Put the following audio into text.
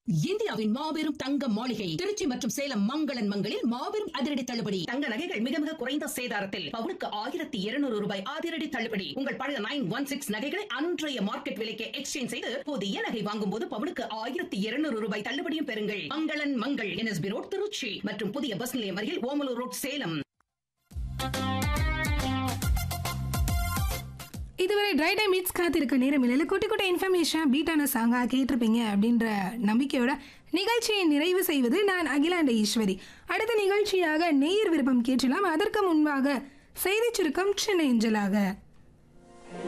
இந்தியாவின் மாபெரும் தங்க மாளிகை திருச்சி மற்றும் சேலம் மங்களன் மங்களில் மாபெரும் அதிரடி தள்ளுபடி தங்க நகைகள் மிக மிக குறைந்த சேதாரத்தில் பவுனுக்கு ஆயிரத்தி இருநூறு ரூபாய் அதிரடி தள்ளுபடி உங்கள் பழைய நைன் ஒன் சிக்ஸ் நகைகளை அன்றைய மார்க்கெட் விலைக்கு எக்ஸ்சேஞ்ச் செய்து புதிய நகை வாங்கும் போது பவுனுக்கு ஆயிரத்தி இருநூறு ரூபாய் தள்ளுபடியும் பெறுங்கள் மங்களன் மங்கள் என்எஸ்பி ரோட் திருச்சி மற்றும் புதிய பஸ் நிலையம் அருகில் ஓமலூர் ரோட் சேலம் இதுவரை ட்ரை டைம் மீட்ஸ் காத்திருக்க நேரம் இல்லை குட்டி குட்டி இன்ஃபர்மேஷன் பீட்டான சாங்காக கேட்டிருப்பீங்க அப்படின்ற நம்பிக்கையோட நிகழ்ச்சியை நிறைவு செய்வது நான் அகிலாண்ட ஈஸ்வரி அடுத்த நிகழ்ச்சியாக நேயர் விருப்பம் கேட்கலாம் அதற்கு முன்பாக செய்திச் சுருக்கம் சென்னை அஞ்சலாக